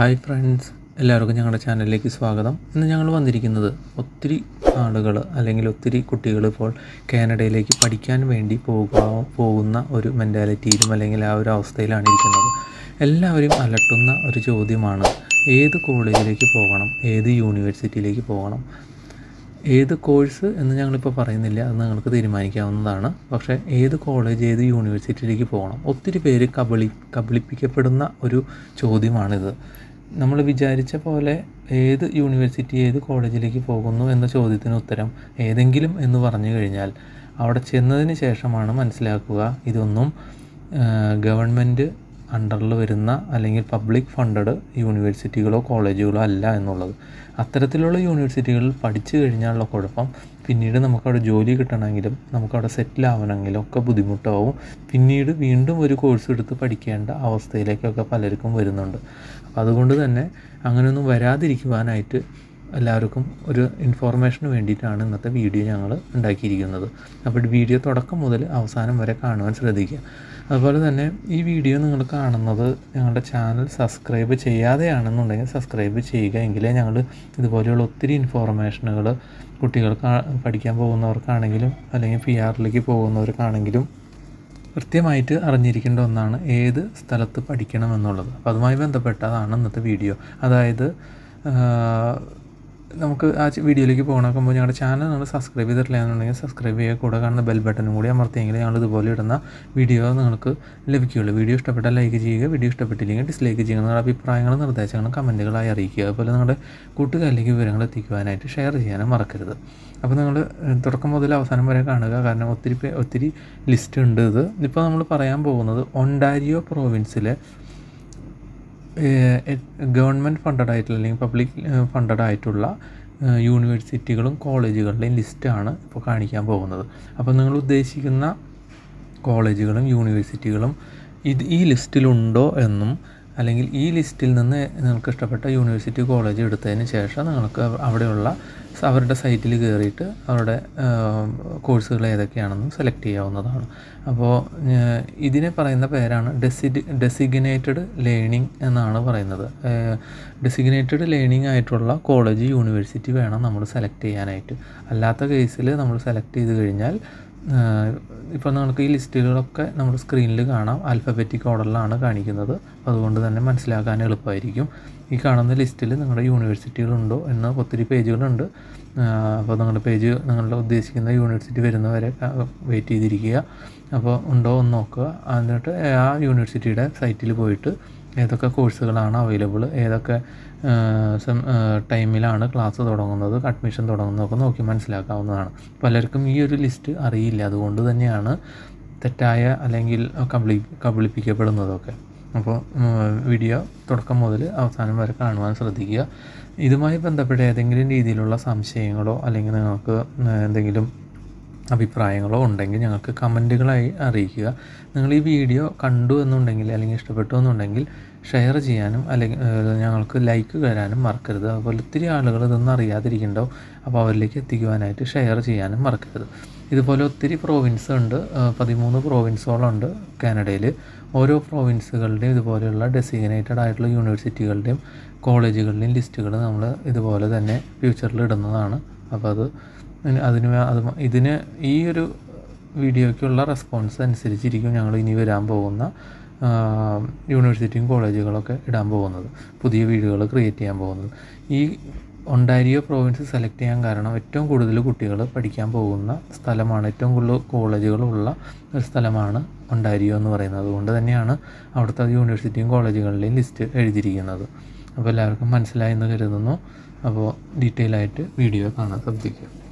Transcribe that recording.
hi friends എല്ലാവർക്കും ഞങ്ങളുടെ ചാനലിലേക്ക് സ്വാഗതം ഇന്ന് ഞങ്ങൾ വന്നിരിക്കുന്നത് ഒത്തിരി ആളുകൾ അല്ലെങ്കിൽ ഒത്തിരി കുട്ടികൾ ഇപ്പോൾ കാനഡയിലേക്ക് പഠിക്കാൻ വേണ്ടി പോകുക പോകുന്ന ഒരു മെൻറ്റാലിറ്റിയിലും അല്ലെങ്കിൽ ആ ഒരു അവസ്ഥയിലാണ് ഇരിക്കുന്നത് എല്ലാവരും അലട്ടുന്ന ഒരു ചോദ്യമാണ് ഏത് കോളേജിലേക്ക് പോകണം ഏത് യൂണിവേഴ്സിറ്റിയിലേക്ക് പോകണം ഏത് കോഴ്സ് എന്ന് ഞങ്ങളിപ്പോൾ പറയുന്നില്ല അത് നിങ്ങൾക്ക് തീരുമാനിക്കാവുന്നതാണ് പക്ഷേ ഏത് കോളേജ് ഏത് യൂണിവേഴ്സിറ്റിയിലേക്ക് പോകണം ഒത്തിരി പേര് കബളി കബളിപ്പിക്കപ്പെടുന്ന ഒരു ചോദ്യമാണിത് നമ്മൾ വിചാരിച്ച പോലെ ഏത് യൂണിവേഴ്സിറ്റി ഏത് കോളേജിലേക്ക് പോകുന്നു എന്ന ചോദ്യത്തിന് ഉത്തരം ഏതെങ്കിലും എന്ന് പറഞ്ഞു കഴിഞ്ഞാൽ അവിടെ ചെന്നതിന് ശേഷമാണ് മനസ്സിലാക്കുക ഇതൊന്നും ഗവൺമെൻറ് അണ്ടറിൽ വരുന്ന അല്ലെങ്കിൽ പബ്ലിക് ഫണ്ടഡ് യൂണിവേഴ്സിറ്റികളോ കോളേജുകളോ അല്ല എന്നുള്ളത് അത്തരത്തിലുള്ള യൂണിവേഴ്സിറ്റികളിൽ പഠിച്ചു കഴിഞ്ഞാലുള്ള കുഴപ്പം പിന്നീട് നമുക്കവിടെ ജോലി കിട്ടണമെങ്കിലും നമുക്കവിടെ സെറ്റിൽ ആവണമെങ്കിലും ഒക്കെ ബുദ്ധിമുട്ടാവും പിന്നീട് വീണ്ടും ഒരു കോഴ്സ് എടുത്ത് പഠിക്കേണ്ട അവസ്ഥയിലേക്കൊക്കെ പലർക്കും വരുന്നുണ്ട് അപ്പം അതുകൊണ്ട് തന്നെ അങ്ങനെയൊന്നും വരാതിരിക്കുവാനായിട്ട് എല്ലാവർക്കും ഒരു ഇൻഫോർമേഷന് വേണ്ടിയിട്ടാണ് ഇന്നത്തെ വീഡിയോ ഞങ്ങൾ ഉണ്ടാക്കിയിരിക്കുന്നത് അപ്പോൾ വീഡിയോ തുടക്കം മുതൽ അവസാനം വരെ കാണുവാൻ ശ്രദ്ധിക്കുക അതുപോലെ തന്നെ ഈ വീഡിയോ നിങ്ങൾ കാണുന്നത് ഞങ്ങളുടെ ചാനൽ സബ്സ്ക്രൈബ് ചെയ്യാതെയാണെന്നുണ്ടെങ്കിൽ സബ്സ്ക്രൈബ് ചെയ്യുക എങ്കിലേ ഞങ്ങൾ ഇതുപോലെയുള്ള ഒത്തിരി ഇൻഫോർമേഷനുകൾ കുട്ടികൾക്ക് പഠിക്കാൻ പോകുന്നവർക്കാണെങ്കിലും അല്ലെങ്കിൽ പി ആറിലേക്ക് പോകുന്നവർക്കാണെങ്കിലും കൃത്യമായിട്ട് അറിഞ്ഞിരിക്കേണ്ട ഒന്നാണ് ഏത് സ്ഥലത്ത് പഠിക്കണം എന്നുള്ളത് അപ്പോൾ അതുമായി ബന്ധപ്പെട്ടതാണ് ഇന്നത്തെ വീഡിയോ അതായത് നമുക്ക് ആ വീഡിയോയിലേക്ക് പോകണമെങ്കിൽ ഞങ്ങളുടെ ചാനൽ നിങ്ങൾ സബ്സ്ക്രൈബ് ചെയ്തിട്ടില്ല എന്നുണ്ടെങ്കിൽ സബ്സ്ക്രൈബ് ചെയ്യുക കൂടെ കാണുന്ന ബെൽ ബട്ടണും കൂടി അമർത്തിയെങ്കിൽ ഞങ്ങൾ ഇതുപോലെ ഇടുന്ന വീഡിയോ നിങ്ങൾക്ക് ലഭിക്കുകയുള്ളൂ വീഡിയോ ഇഷ്ടപ്പെട്ടാൽ ലൈക്ക് ചെയ്യുക വീഡിയോ ഇഷ്ടപ്പെട്ടില്ലെങ്കിൽ ഡിസ്ലൈക്ക് ചെയ്യുക നിങ്ങളുടെ അഭിപ്രായങ്ങളും നിർദ്ദേശങ്ങളും കമൻറ്റുകളായി അറിയിക്കുക അതുപോലെ നിങ്ങളുടെ കൂട്ടുകാരിലേക്ക് വിവരങ്ങൾ എത്തിക്കുവാനായിട്ട് ഷെയർ ചെയ്യാനും മറക്കരുത് അപ്പോൾ നിങ്ങൾ തുടക്കം മുതൽ അവസാനം വരെ കാണുക കാരണം ഒത്തിരി ഒത്തിരി ലിസ്റ്റ് ഉണ്ട് ഇത് ഇപ്പോൾ നമ്മൾ പറയാൻ പോകുന്നത് ഒണ്ടാരിയോ പ്രോവിൻസിലെ ഗവൺമെൻറ് ഫണ്ടഡ് ആയിട്ടുള്ള അല്ലെങ്കിൽ പബ്ലിക് ഫണ്ടഡ് ആയിട്ടുള്ള യൂണിവേഴ്സിറ്റികളും കോളേജുകളുടെയും ലിസ്റ്റാണ് ഇപ്പോൾ കാണിക്കാൻ പോകുന്നത് അപ്പോൾ നിങ്ങൾ ഉദ്ദേശിക്കുന്ന കോളേജുകളും യൂണിവേഴ്സിറ്റികളും ഇത് ഈ ലിസ്റ്റിലുണ്ടോ എന്നും അല്ലെങ്കിൽ ഈ ലിസ്റ്റിൽ നിന്ന് നിങ്ങൾക്ക് ഇഷ്ടപ്പെട്ട യൂണിവേഴ്സിറ്റി കോളേജ് എടുത്തതിന് ശേഷം നിങ്ങൾക്ക് അവിടെയുള്ള അവരുടെ സൈറ്റിൽ കയറിയിട്ട് അവരുടെ കോഴ്സുകൾ ഏതൊക്കെയാണെന്നും സെലക്ട് ചെയ്യാവുന്നതാണ് അപ്പോൾ ഇതിനെ പറയുന്ന പേരാണ് ഡെസി ഡെസിഗ്നേറ്റഡ് ലേണിംഗ് എന്നാണ് പറയുന്നത് ഡെസിഗ്നേറ്റഡ് ലേണിംഗ് ആയിട്ടുള്ള കോളേജ് യൂണിവേഴ്സിറ്റി വേണം നമ്മൾ സെലക്ട് ചെയ്യാനായിട്ട് അല്ലാത്ത കേസിൽ നമ്മൾ സെലക്ട് ചെയ്ത് കഴിഞ്ഞാൽ ഇപ്പോൾ നമുക്ക് ഈ ലിസ്റ്റുകളൊക്കെ നമ്മുടെ സ്ക്രീനിൽ കാണാം ആൽഫബറ്റിക് ഓർഡറിലാണ് കാണിക്കുന്നത് അതുകൊണ്ട് തന്നെ മനസ്സിലാക്കാൻ എളുപ്പമായിരിക്കും ഈ കാണുന്ന ലിസ്റ്റിൽ നിങ്ങളുടെ യൂണിവേഴ്സിറ്റികളുണ്ടോ എന്ന് ഒത്തിരി പേജുകളുണ്ട് അപ്പോൾ നിങ്ങളുടെ പേജ് നിങ്ങളുടെ ഉദ്ദേശിക്കുന്ന യൂണിവേഴ്സിറ്റി വരുന്നവരെ വെയിറ്റ് ചെയ്തിരിക്കുക അപ്പോൾ ഉണ്ടോ എന്ന് നോക്കുക എന്നിട്ട് ആ യൂണിവേഴ്സിറ്റിയുടെ സൈറ്റിൽ പോയിട്ട് ഏതൊക്കെ കോഴ്സുകളാണ് അവൈലബിൾ ഏതൊക്കെ ടൈമിലാണ് ക്ലാസ് തുടങ്ങുന്നത് അഡ്മിഷൻ തുടങ്ങുന്നതൊക്കെ നോക്കി മനസ്സിലാക്കാവുന്നതാണ് പലർക്കും ഈ ഒരു ലിസ്റ്റ് അറിയില്ല അതുകൊണ്ട് തന്നെയാണ് തെറ്റായ അല്ലെങ്കിൽ കബളി കബളിപ്പിക്കപ്പെടുന്നതൊക്കെ അപ്പോൾ വീഡിയോ തുടക്കം മുതൽ അവസാനം വരെ കാണുവാൻ ശ്രദ്ധിക്കുക ഇതുമായി ബന്ധപ്പെട്ട ഏതെങ്കിലും രീതിയിലുള്ള സംശയങ്ങളോ അല്ലെങ്കിൽ നിങ്ങൾക്ക് എന്തെങ്കിലും അഭിപ്രായങ്ങളോ ഉണ്ടെങ്കിൽ ഞങ്ങൾക്ക് കമൻറ്റുകളായി അറിയിക്കുക നിങ്ങൾ ഈ വീഡിയോ കണ്ടു എന്നുണ്ടെങ്കിൽ അല്ലെങ്കിൽ ഇഷ്ടപ്പെട്ടു എന്നുണ്ടെങ്കിൽ ഷെയർ ചെയ്യാനും അല്ലെങ്കിൽ ഞങ്ങൾക്ക് ലൈക്ക് തരാനും മറക്കരുത് അതുപോലെ ഒത്തിരി ആളുകൾ ഇതൊന്നും അറിയാതിരിക്കണ്ടോ അപ്പോൾ അവരിലേക്ക് എത്തിക്കുവാനായിട്ട് ഷെയർ ചെയ്യാനും മറക്കരുത് ഇതുപോലെ ഒത്തിരി പ്രോവിൻസ് ഉണ്ട് പതിമൂന്ന് പ്രോവിൻസുകളുണ്ട് കാനഡയിൽ ഓരോ പ്രോവിൻസുകളുടെയും ഇതുപോലെയുള്ള ഡെസിഗ്നേറ്റഡ് ആയിട്ടുള്ള യൂണിവേഴ്സിറ്റികളുടെയും കോളേജുകളുടെയും ലിസ്റ്റുകൾ നമ്മൾ ഇതുപോലെ തന്നെ ഫ്യൂച്ചറിൽ ഇടുന്നതാണ് അപ്പോൾ അത് അതിന് അത് ഇതിന് ഈ ഒരു വീഡിയോയ്ക്കുള്ള റെസ്പോൺസ് അനുസരിച്ചിരിക്കും ഞങ്ങൾ ഇനി വരാൻ പോകുന്ന യൂണിവേഴ്സിറ്റിയും കോളേജുകളൊക്കെ ഇടാൻ പോകുന്നത് പുതിയ വീഡിയോകൾ ക്രിയേറ്റ് ചെയ്യാൻ പോകുന്നത് ഈ ഒണ്ടാരിയോ പ്രോവിൻസ് സെലക്ട് ചെയ്യാൻ കാരണം ഏറ്റവും കൂടുതൽ കുട്ടികൾ പഠിക്കാൻ പോകുന്ന സ്ഥലമാണ് ഏറ്റവും കൂടുതൽ കോളേജുകളുള്ള ഒരു സ്ഥലമാണ് ഒണ്ടാരിയോ എന്ന് പറയുന്നത് അതുകൊണ്ട് തന്നെയാണ് അവിടുത്തെ യൂണിവേഴ്സിറ്റിയും കോളേജുകളുടെയും ലിസ്റ്റ് എഴുതിയിരിക്കുന്നത് അപ്പോൾ എല്ലാവർക്കും മനസ്സിലായി എന്ന് കരുതുന്നു അപ്പോൾ ഡീറ്റെയിൽ ആയിട്ട് വീഡിയോ കാണാൻ ശ്രദ്ധിക്കുക